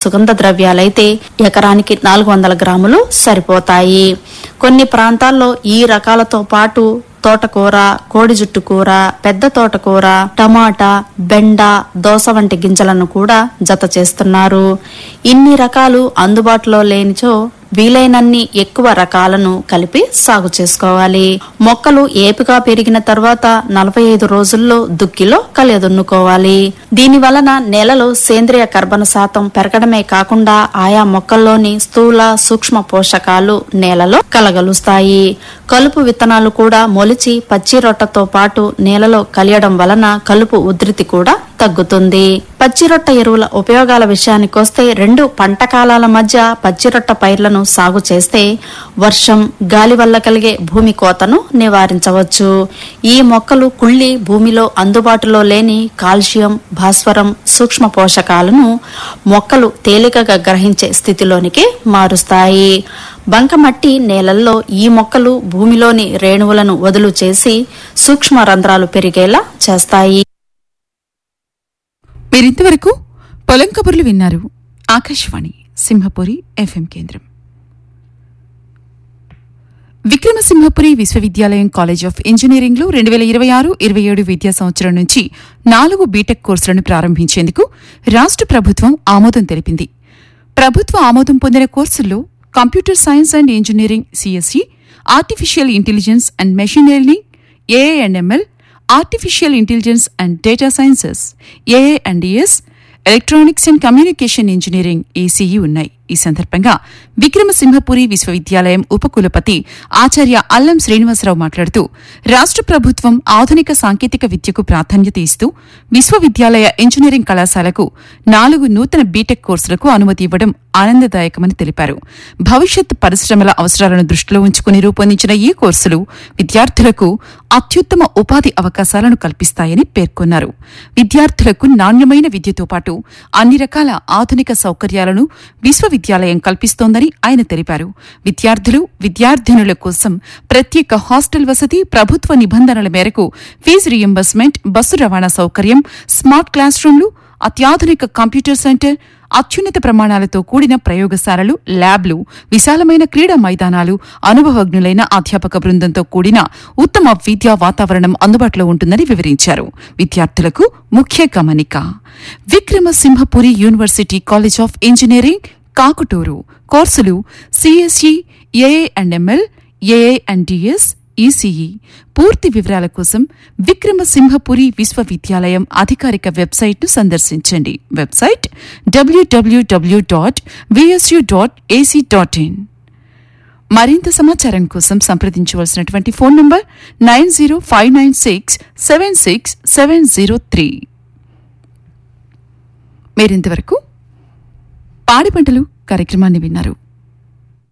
సుగంధ ద్రవ్యాలైతే ఎకరానికి నాలుగు వందల గ్రాములు సరిపోతాయి కొన్ని ప్రాంతాల్లో ఈ రకాలతో పాటు తోటకూర కోడి జుట్టు కూర పెద్ద తోటకూర టమాటా బెండ దోస వంటి గింజలను కూడా జత చేస్తున్నారు ఇన్ని రకాలు అందుబాటులో లేనిచో వీలైనన్ని ఎక్కువ రకాలను కలిపి సాగు చేసుకోవాలి మొక్కలు ఏపుగా పెరిగిన తర్వాత నలభై ఐదు రోజుల్లో దుక్కిలో కలియదున్నుకోవాలి దీని వలన నేలలో సేంద్రియ కర్బన శాతం పెరగడమే కాకుండా ఆయా మొక్కల్లోని స్థూల సూక్ష్మ పోషకాలు నేలలో కలగలుస్తాయి కలుపు విత్తనాలు కూడా మొలిచి పచ్చి రొట్టతో పాటు నేలలో కలియడం వలన కలుపు ఉధృతి కూడా తగ్గుతుంది పచ్చిరొట్ట ఎరువుల ఉపయోగాల విషయానికొస్తే రెండు పంట కాలాల మధ్య పచ్చిరొట్ట పైర్లను సాగు చేస్తే వర్షం గాలి వల్ల కలిగే భూమి కోతను నివారించవచ్చు ఈ మొక్కలు కుళ్ళి భూమిలో అందుబాటులో లేని కాల్షియం భాస్వరం సూక్ష్మ పోషకాలను మొక్కలు తేలికగా గ్రహించే స్థితిలోనికి మారుస్తాయి బంకమట్టి నేలల్లో ఈ మొక్కలు భూమిలోని రేణువులను వదులు చేసి సూక్ష్మ రంధ్రాలు పెరిగేలా చేస్తాయి మీరింతవరకు పొలం కబుర్లు విన్నారు ఆకాశవాణి సింహపురి ఎఫ్ఎం కేంద్రం విక్రమసింహపురి విశ్వవిద్యాలయం కాలేజ్ ఆఫ్ ఇంజనీరింగ్ లో రెండు వేల ఇరవై ఆరు ఇరవై ఏడు విద్యా సంవత్సరం నుంచి నాలుగు బీటెక్ కోర్సులను ప్రారంభించేందుకు రాష్ట్ర ప్రభుత్వం ఆమోదం తెలిపింది ప్రభుత్వ ఆమోదం పొందిన కోర్సుల్లో computer science and engineering CSE artificial intelligence and machine learning AI and ML artificial intelligence and data sciences AI and DS electronics and communication engineering ECE ఉన్నాయి ఈ సందర్భంగా విక్రమసింహపురి విశ్వవిద్యాలయం ఉపకులపతి ఆచార్య అల్లం శ్రీనివాసరావు మాట్లాడుతూ రాష్ట్ర ప్రభుత్వం ఆధునిక సాంకేతిక విద్యకు ప్రాధాన్యత ఇస్తూ విశ్వవిద్యాలయ ఇంజనీరింగ్ కళాశాలకు నాలుగు నూతన బీటెక్ కోర్సులకు అనుమతి ఇవ్వడం ఆనందదాయకమని తెలిపారు భవిష్యత్ పరిశ్రమల అవసరాలను దృష్టిలో ఉంచుకుని రూపొందించిన ఈ కోర్సులు విద్యార్థులకు అత్యుత్తమ ఉపాధి అవకాశాలను కల్పిస్తాయని పేర్కొన్నారు విద్యార్థులకు నాణ్యమైన విద్యతో పాటు అన్ని రకాల ఆధునిక సౌకర్యాలను విశ్వవిద్యాలయం కల్పిస్తోందని ఆయన తెలిపారు విద్యార్థులు విద్యార్థినుల కోసం ప్రత్యేక హాస్టల్ వసతి ప్రభుత్వ నిబంధనల మేరకు ఫీజు రియంబర్స్మెంట్ బస్సు రవాణా సౌకర్యం స్మార్ట్ క్లాస్ రూమ్లు అత్యాధునిక కంప్యూటర్ సెంటర్ అత్యున్నత ప్రమాణాలతో కూడిన ప్రయోగశాలలు ల్యాబ్లు విశాలమైన క్రీడా మైదానాలు అనుభవజ్ఞులైన అధ్యాపక బృందంతో కూడిన ఉత్తమ విద్యా వాతావరణం అందుబాటులో ఉంటుందని వివరించారు విద్యార్థులకు ముఖ్య గమనిక Vikramasimhapuri university college of engineering Kakuturu కోర్సులు CSE AI and ML AI and DS ECE పూర్తి వివరాల కోసం విక్రమసింహపురి విశ్వవిద్యాలయం అధికారిక వెబ్సైట్ను సందర్శించండి website WWW dot VSU dot AC dot in మరింత సమాచారం కోసం సంప్రదించవలసినటువంటి phone number nine zero five nine six seven six seven zero three మీరింతవరకు పాడి పంటలు కార్యక్రమాన్ని విన్నారు